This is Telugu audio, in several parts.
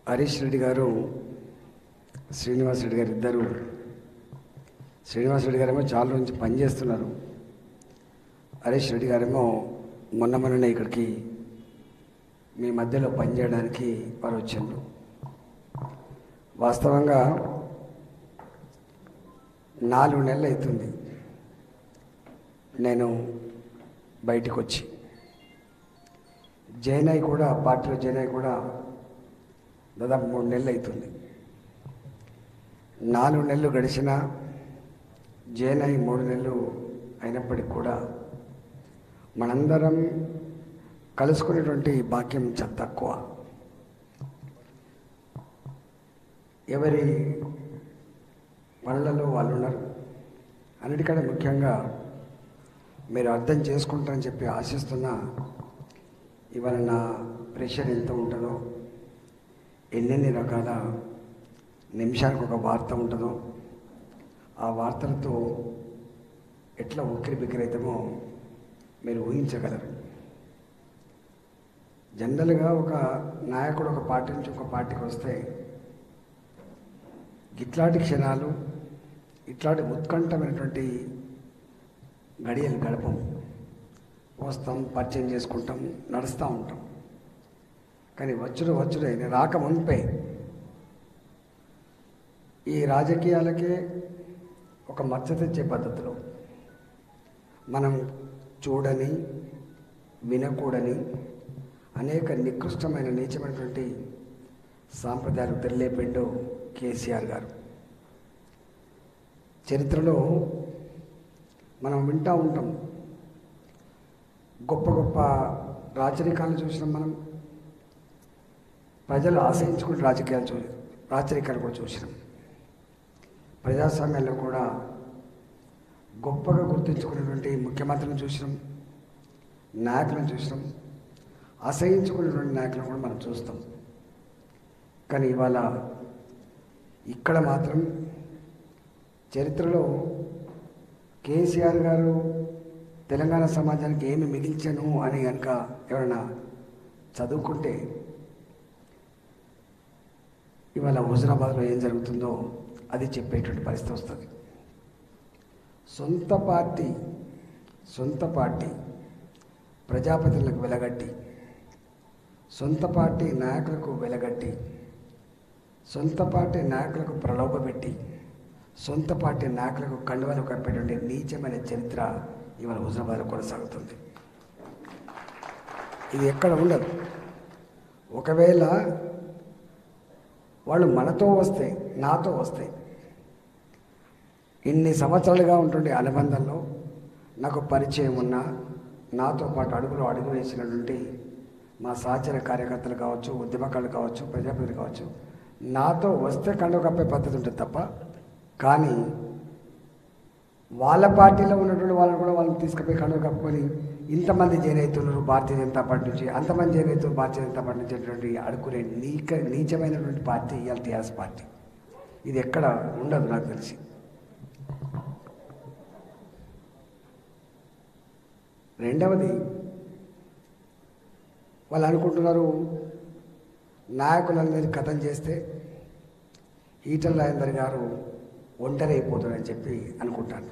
హరీష్ రెడ్డి గారు శ్రీనివాస్ రెడ్డి గారు ఇద్దరు శ్రీనివాస్ రెడ్డి గారేమో చాలా నుంచి పనిచేస్తున్నారు హరీష్ రెడ్డి గారేమో మొన్న మొన్ననే ఇక్కడికి మీ మధ్యలో పనిచేయడానికి వారు వచ్చిండ్రు వాస్తవంగా నాలుగు నెలలు అవుతుంది నేను బయటికి వచ్చి జైనయ్ కూడా పార్టీలో జైనయ్ కూడా దాదాపు మూడు నెలలు అవుతుంది నాలుగు నెలలు గడిచిన జైనయ్ మూడు నెలలు అయినప్పటికి కూడా మనందరం కలుసుకునేటువంటి భాగ్యం చాలా తక్కువ ఎవరి పనులలో వాళ్ళు ఉన్నారు అన్నిటికంటే ముఖ్యంగా మీరు అర్థం చేసుకుంటారని చెప్పి ఆశిస్తున్నా ఇవాళ నా ప్రెషర్ ఎంత ఉంటుందో ఎన్నెన్ని రకాల నిమిషానికి ఒక వార్త ఉంటుందో ఆ వార్తలతో ఎట్లా ఉక్కిరి బిక్కిరి అవుతామో మీరు ఊహించగలరు జనరల్గా ఒక నాయకుడు ఒక పార్టీ నుంచి ఒక పార్టీకి వస్తే ఇట్లాంటి క్షణాలు ఇట్లాంటి ఉత్కంఠమైనటువంటి గడియలు గడపం వస్తాం పరిచయం చేసుకుంటాం నడుస్తూ ఉంటాం కానీ వచ్చుడు వచ్చుడే నేను రాక మునిపే ఈ రాజకీయాలకే ఒక మచ్చ తెచ్చే పద్ధతిలో మనం చూడని వినకూడని అనేక నికృష్టమైన నీచమైనటువంటి సాంప్రదాయాలు తెరలేపిండు కేసీఆర్ గారు చరిత్రలో మనం వింటూ ఉంటాం గొప్ప గొప్ప రాచరికాలు చూసినాం మనం ప్రజలు ఆశ్రయించుకుని రాజకీయాలు చూ రాచరికాలు కూడా చూసినాం ప్రజాస్వామ్యంలో కూడా గొప్పగా గుర్తించుకున్నటువంటి ముఖ్యమంత్రిని చూసినాం నాయకులను చూసినాం అసహించుకున్నటువంటి నాయకులను కూడా మనం చూస్తాం కానీ ఇవాళ ఇక్కడ మాత్రం చరిత్రలో కేసీఆర్ గారు తెలంగాణ సమాజానికి ఏమి మిగిల్చను అని కనుక ఎవరైనా చదువుకుంటే ఇవాళ హుజరాబాద్లో ఏం జరుగుతుందో అది చెప్పేటువంటి పరిస్థితి వస్తుంది సొంత పార్టీ సొంత పార్టీ ప్రజాప్రతినిధులకు వెలగట్టి సొంత పార్టీ నాయకులకు వెలగట్టి సొంత పార్టీ నాయకులకు ప్రలోభపెట్టి సొంత పార్టీ నాయకులకు కండువలు కప్పేటువంటి నీచమైన చరిత్ర ఇవాళ హుజరాబాద్లో కొనసాగుతుంది ఇది ఎక్కడ ఉండదు ఒకవేళ వాళ్ళు మనతో వస్తే నాతో వస్తే ఇన్ని సంవత్సరాలుగా ఉంటుండే అనుబంధంలో నాకు పరిచయం ఉన్న నాతో పాటు అడుగులో అడుగు వేసినటువంటి మా సహచర కార్యకర్తలు కావచ్చు ఉద్యమకారులు కావచ్చు ప్రజాప్రతినిధులు కావచ్చు నాతో వస్తే కండువ కప్పే పద్ధతి ఉంటుంది తప్ప కానీ వాళ్ళ పార్టీలో ఉన్నటువంటి వాళ్ళని కూడా వాళ్ళని తీసుకుపోయి కండువ కప్పుకొని ఇంతమంది జాయిన్ అవుతున్నారు భారతీయ జనతా పార్టీ నుంచి అంతమంది జాయిన్ అవుతున్నారు భారతీయ జనతా పార్టీ నుంచి అటువంటి అడుకునే నీక నీచమైనటువంటి పార్టీ ఇవాళ టీఆర్ఎస్ పార్టీ ఇది ఎక్కడ ఉండదు నాకు తెలిసి రెండవది వాళ్ళు అనుకుంటున్నారు నాయకులందరినీ కథం చేస్తే ఈటల రాజేందర్ గారు ఒంటరి అయిపోతారని చెప్పి అనుకుంటాను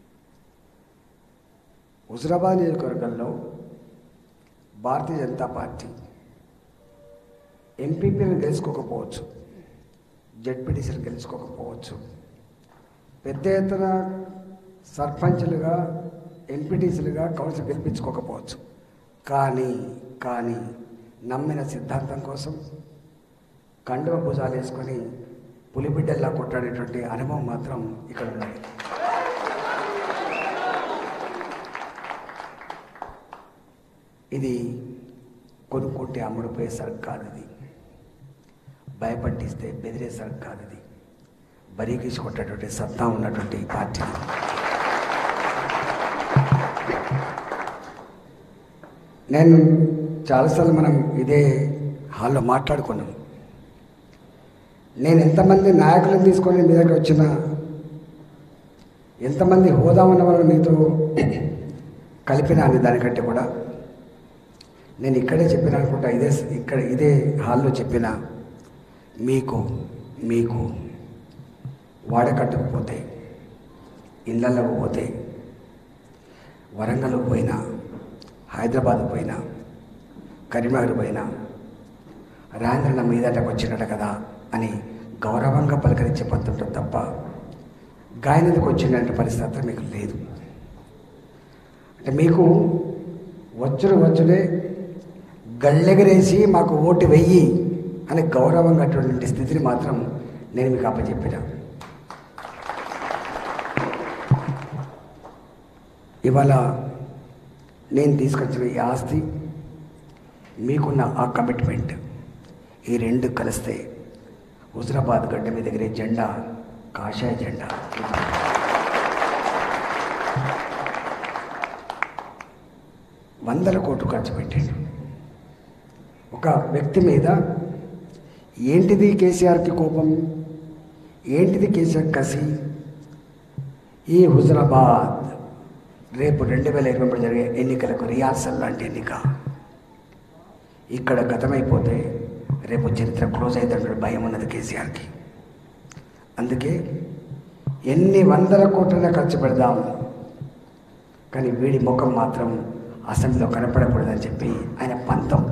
హుజరాబాద్ నియోజకవర్గంలో భారతీయ జనతా పార్టీ ఎంపీపీలను గెలుచుకోకపోవచ్చు జడ్పీటీసీలు గెలుచుకోకపోవచ్చు పెద్ద ఎత్తున సర్పంచ్లుగా ఎంపీటీసీలుగా కౌన్సిల్ గెలిపించుకోకపోవచ్చు కానీ కానీ నమ్మిన సిద్ధాంతం కోసం కండువ భుజాలు వేసుకొని పులిబిడ్డల్లా కొట్టాడేటువంటి అనుభవం మాత్రం ఇక్కడ ఉన్నది ఇది కొనుక్కుంటే అమ్ముడుపోయే సరుకు కాదు ఇది భయపట్టిస్తే బెదిరే సరుకు కాదు ఇది బరీగీసి కొట్టేటువంటి సత్తా ఉన్నటువంటి పార్టీ నేను చాలాసార్లు మనం ఇదే హాల్లో మాట్లాడుకున్నాం నేను ఎంతమంది నాయకులను తీసుకొని మీ దగ్గర వచ్చిన ఎంతమంది హోదా ఉన్న వాళ్ళని మీతో కలిపినా అని దానికంటే కూడా నేను ఇక్కడే చెప్పిన అనుకుంటా ఇదే ఇక్కడ ఇదే హాల్లో చెప్పిన మీకు మీకు వాడకట్టుకు పోతే ఇళ్ళకు పోతే వరంగల్ పోయినా హైదరాబాద్ పోయినా కరీంనగర్ పోయినా రాంద్రన్న మీదటకు వచ్చినట్టు కదా అని గౌరవంగా పలకరించే పద్ధతి తప్ప గాయనదికి వచ్చినట్టు పరిస్థితి మీకు లేదు అంటే మీకు వచ్చుడు వచ్చుడే గళ్ళెగరేసి మాకు ఓటు వెయ్యి అని గౌరవంగా అటువంటి స్థితిని మాత్రం నేను మీకు అప్పచెప్పిన ఇవాళ నేను తీసుకొచ్చిన ఈ ఆస్తి మీకున్న ఆ కమిట్మెంట్ ఈ రెండు కలిస్తే హుజరాబాద్ గడ్డ మీద ఎగిరే జెండా కాషాయ జెండా వందల కోట్లు ఖర్చు పెట్టాడు ఒక వ్యక్తి మీద ఏంటిది కేసీఆర్కి కోపం ఏంటిది కేసీఆర్ కసి ఈ హుజరాబాద్ రేపు రెండు వేల ఇరవై మూడు జరిగే ఎన్నికలకు రిహార్సల్ లాంటి ఎన్నిక ఇక్కడ గతమైపోతే రేపు చరిత్ర క్లోజ్ అయిందంటే భయం ఉన్నది కేసీఆర్కి అందుకే ఎన్ని వందల కోట్లైనా ఖర్చు పెడదాం కానీ వీడి ముఖం మాత్రం అసెంబ్లీలో కనపడకూడదని చెప్పి ఆయన పంతం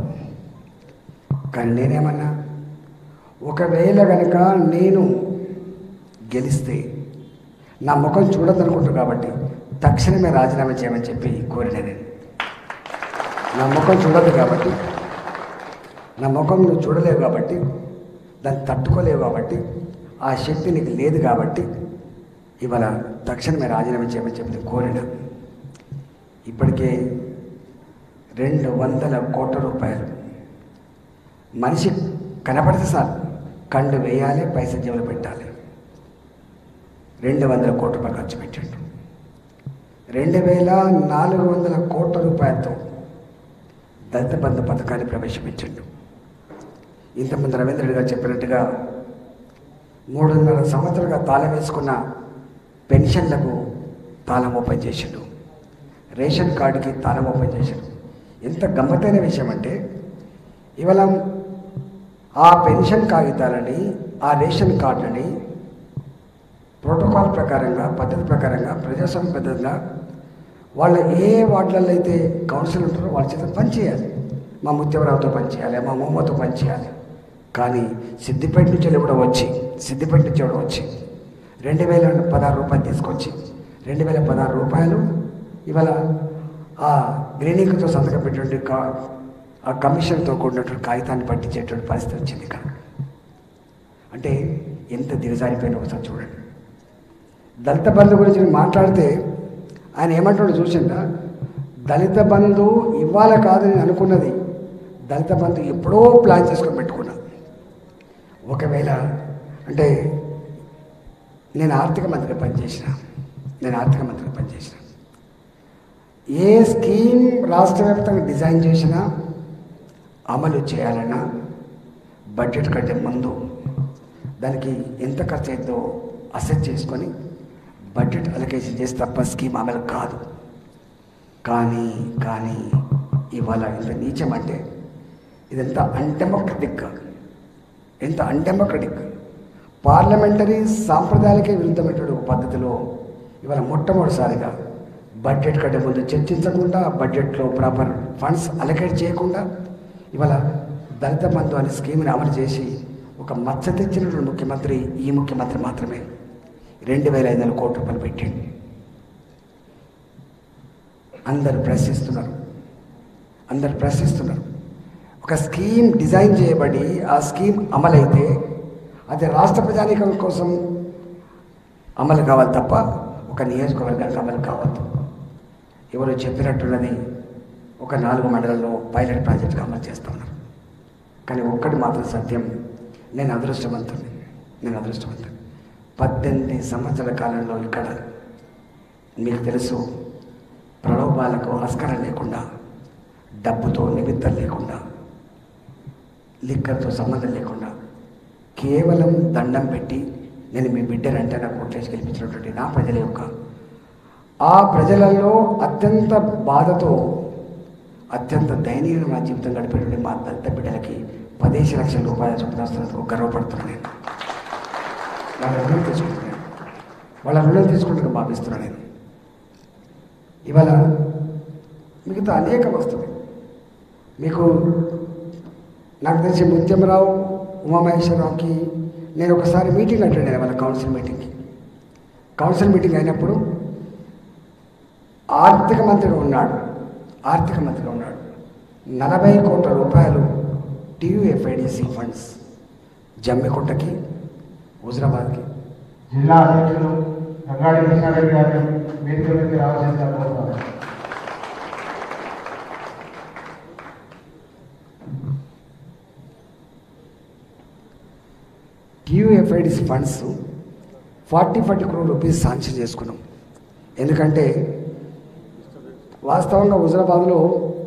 కానీ నేనేమన్నా ఒకవేళ కనుక నేను గెలిస్తే నా ముఖం చూడదనుకుంటారు కాబట్టి తక్షణమే రాజీనామా చేయమని చెప్పి కోరిన నేను నా ముఖం చూడదు కాబట్టి నా ముఖం నువ్వు చూడలేవు కాబట్టి దాన్ని తట్టుకోలేవు కాబట్టి ఆ శక్తి నీకు లేదు కాబట్టి ఇవాళ తక్షణమే రాజీనామా చేయమని చెప్పి నేను కోరిన ఇప్పటికే రెండు వందల కోట్ల రూపాయలు మనిషి కనపడితే సార్ కండు వేయాలి పైసా జేబులు పెట్టాలి రెండు వందల కోట్ల రూపాయలు ఖర్చు పెట్టాడు రెండు వేల నాలుగు వందల కోట్ల రూపాయలతో దళిత బంధు పథకాన్ని ప్రవేశపెట్టిండు ఇంతకుముందు రవీంద్ర రెడ్డి గారు చెప్పినట్టుగా మూడున్నర సంవత్సరాలుగా తాళం వేసుకున్న పెన్షన్లకు తాళం ఓపెన్ చేసిండు రేషన్ కార్డుకి తాళం ఓపెన్ చేశాడు ఎంత గమ్మత్తైన విషయం అంటే ఇవాళ ఆ పెన్షన్ కాగితాలని ఆ రేషన్ కార్డులని ప్రోటోకాల్ ప్రకారంగా పద్ధతి ప్రకారంగా ప్రజాస్వామ్య పద్ధతిగా వాళ్ళు ఏ వార్డులలో అయితే కౌన్సిల్ ఉంటారో వాళ్ళ చేత పనిచేయాలి మా ముత్యవరావుతో పనిచేయాలి మా మొమ్మతో పనిచేయాలి కానీ సిద్దిపేట నుంచి కూడా వచ్చి సిద్దిపేట నుంచి కూడా వచ్చి రెండు వేల పదహారు రూపాయలు తీసుకొచ్చి రెండు వేల పదహారు రూపాయలు ఇవాళ ఆ గ్రీనింగ్తో సంతకం పెట్టినటువంటి కా ఆ కమిషన్తో కూడినటువంటి కాగితాన్ని పట్టించేటువంటి పరిస్థితి వచ్చింది ఇక్కడ అంటే ఎంత దిగజారిపోయినా ఒకసారి చూడండి దళిత బంధు గురించి నేను మాట్లాడితే ఆయన ఏమంటాడు చూసిందా దళిత బంధు ఇవ్వాలి కాదు నేను అనుకున్నది దళిత బంధు ఎప్పుడో ప్లాన్ చేసుకొని పెట్టుకున్నా ఒకవేళ అంటే నేను ఆర్థిక మంత్రిగా పనిచేసిన నేను ఆర్థిక మంత్రిగా పనిచేసిన ఏ స్కీమ్ రాష్ట్ర వ్యాప్తంగా డిజైన్ చేసినా అమలు చేయాలన్నా బడ్జెట్ కంటే ముందు దానికి ఎంత ఖర్చు అయిందో అసెస్ చేసుకొని బడ్జెట్ అలొకేషన్ చేసి తప్ప స్కీమ్ అమలు కాదు కానీ కానీ ఇవాళ ఇంత నీచం అంటే ఇదంతా అన్డెమోక్రటిక్ ఎంత అన్డెమోక్రటిక్ పార్లమెంటరీ సాంప్రదాయాలకే విరుద్ధమైనటువంటి ఒక పద్ధతిలో ఇవాళ మొట్టమొదటిసారిగా బడ్జెట్ కంటే ముందు చర్చించకుండా బడ్జెట్లో ప్రాపర్ ఫండ్స్ అలొకేట్ చేయకుండా ఇవాళ దళిత బంధు అనే స్కీమ్ని అమలు చేసి ఒక మచ్చ తెచ్చినటువంటి ముఖ్యమంత్రి ఈ ముఖ్యమంత్రి మాత్రమే రెండు వేల ఐదు వందల కోట్ల రూపాయలు పెట్టింది అందరు ప్రశ్నిస్తున్నారు అందరు ప్రశ్నిస్తున్నారు ఒక స్కీమ్ డిజైన్ చేయబడి ఆ స్కీమ్ అమలైతే అది రాష్ట్ర ప్రజానీకం కోసం అమలు కావాలి తప్ప ఒక నియోజకవర్గానికి అమలు కావద్దు ఎవరు చెప్పినట్టున్నది ఒక నాలుగు మండలంలో పైలట్ ప్రాజెక్టుగా అమలు చేస్తూ ఉన్నారు కానీ ఒక్కటి మాత్రం సత్యం నేను అదృష్టవంతుని నేను అదృష్టవంతుని పద్దెనిమిది సంవత్సరాల కాలంలో ఇక్కడ మీకు తెలుసు ప్రలోభాలకు ఆస్కారం లేకుండా డబ్బుతో నిమిత్తం లేకుండా లిక్కర్తో సంబంధం లేకుండా కేవలం దండం పెట్టి నేను మీ బిడ్డనంటే నాకు ఓట్లేసి గెలిపించినటువంటి నా ప్రజల యొక్క ఆ ప్రజలలో అత్యంత బాధతో అత్యంత దయనీయమైన జీవితం గడిపేటువంటి మా దళిత బిడ్డలకి పదిహేను లక్షల రూపాయల చొప్పున వస్తున్నందుకు గర్వపడుతున్నాను నేను వాళ్ళ రుణం తీసుకుంటున్నాను వాళ్ళ రుణం తీసుకుంటూ భావిస్తున్నాను నేను ఇవాళ మిగతా అనేకం వస్తుంది మీకు నాకు తెలిసి ముత్యంరావు ఉమామహేశ్వరరావుకి నేను ఒకసారి మీటింగ్ అటెండ్ అయ్యాను వాళ్ళ కౌన్సిల్ మీటింగ్కి కౌన్సిల్ మీటింగ్ అయినప్పుడు ఆర్థిక మంత్రిగా ఉన్నాడు ఆర్థిక మంత్రిగా ఉన్నాడు నలభై కోట్ల రూపాయలు టీయూఎఫ్ఐడిసి ఫండ్స్ జమ్మికుంటకి హుజరాబాద్కి జిల్లా అధ్యక్షులు రంగాడి కృష్ణారెడ్డి గారిని వేదిక మీదకి రావాల్సిందిగా కోరుతున్నాను TUFIDC funds forty forty crore rupees sanction చేసుకున్నాం ఎందుకంటే వాస్తవంగా హుజరాబాద్లో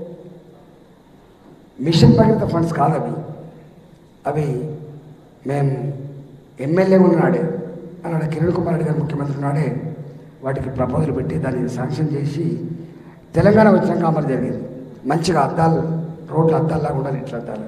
మిషన్ భగీరథ ఫండ్స్ కాదు అవి అవి మేము ఎమ్మెల్యే ఉన్నాడే అన్నాడు కిరణ్ కుమార్ రెడ్డి గారు ముఖ్యమంత్రి ఉన్నాడే వాటికి ప్రపోజల్ పెట్టి దాన్ని శాంక్షన్ చేసి తెలంగాణ వచ్చినాక అమలు జరిగింది మంచిగా అద్దాలు రోడ్లు అద్దాల్లాగా ఉండాలి ఇట్లా అద్దాలు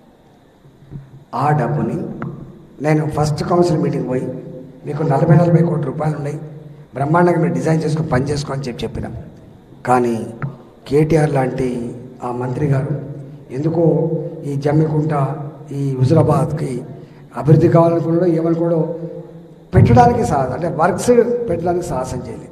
ఆ డబ్బుని నేను ఫస్ట్ కౌన్సిల్ మీటింగ్ పోయి మీకు నలభై నలభై కోట్ల రూపాయలు ఉన్నాయి బ్రహ్మాండంగా మీరు డిజైన్ చేసుకొని పని చేసుకో అని చెప్పి చెప్పిన కానీ కేటీఆర్ లాంటి ఆ మంత్రి గారు ఎందుకో ఈ జమ్మికుంట ఈ హుజరాబాద్కి అభివృద్ధి కావాలనుకున్నాడో ఏమనుకోడో పెట్టడానికి సాహసం అంటే వర్క్స్ పెట్టడానికి సాహసం చేయలేదు